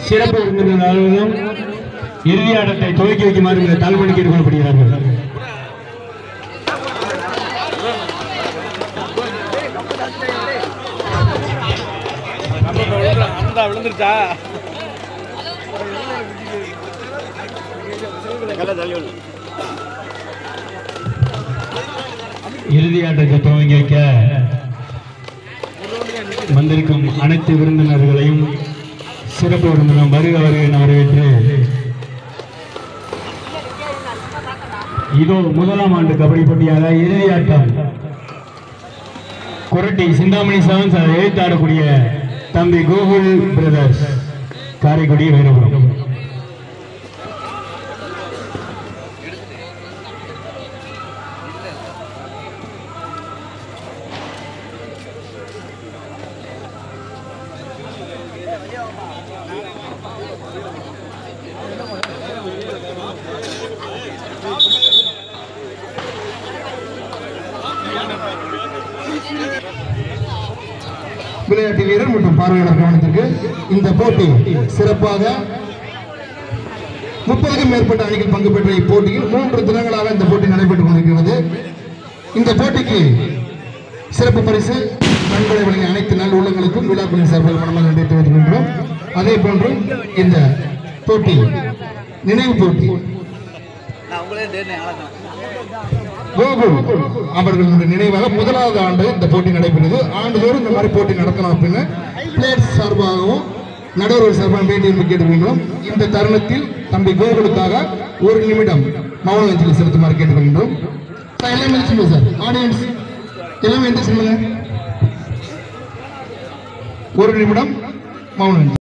சிறப்பு விருந்தினர்களும் இறுதி ஆட்டத்தை துவக்கி வைக்குமாறு இந்த தாழ்மணி கேட்டுக்கொள்ளப்படுகிறார்கள் அந்த விழுந்துருச்சா இறுதி ஆட்டத்தை துவங்கி வைக்க வந்திருக்கும் அனைத்து விருந்தினர்களையும் சிறப்பு விருந்தினர் வருக வருக என வரவேற்று இதோ முதலாம் ஆண்டு கபடி போட்டியாக இறுதி ஆட்டம் குரட்டி சிந்தாமணி செவன்ஸ் அதை எழுத்தாடக்கூடிய தம்பி கோகுல் பிரதர்ஸ் காரைக்குடி வைரபுரம் விளையாட்டு வீரர் மற்றும் பார்வையாளர் கவனத்திற்கு இந்த போட்டி சிறப்பாக முப்பதுக்கும் மேற்பட்ட அணிகள் பங்கு பெற்ற இப்போட்டியில் மூன்று தினங்களாக இந்த போட்டி நடைபெற்றுக் கொண்டிருக்கிறது இந்த போட்டிக்கு சிறப்பு பரிசு நன்கொடை வழங்கிய அனைத்து நல் உள்ளங்களுக்கும் விழாக்களின் சார்பில் மனமாக நன்றி தெரிவித்துக் அதே போன்று இந்த போட்டி நினைவு போட்டி நான் உங்களே தேடினேன் அழகா கோகுல் அவர்களுடைய நினைவாக முதலாவது ஆண்டு இந்த போட்டி நடைபெறுது ஆண்டுதோறும் இந்த மாதிரி போட்டி நடத்தணும் அப்படின்னு பிளேயர்ஸ் சார்பாகவும் நடுவர் சார்பாக வேண்டி கேட்டுக்கொள்கிறோம் இந்த தருணத்தில் தம்பி கோகுலுக்காக ஒரு நிமிடம் மௌன அஞ்சலி செலுத்துமாறு கேட்டுக்கொள்கின்றோம் சார், எல்லாமே எழுந்து சொல்லுங்க சார் ஆடியன்ஸ் எல்லாமே எழுந்து சொல்லுங்க ஒரு நிமிடம் மௌன அஞ்சலி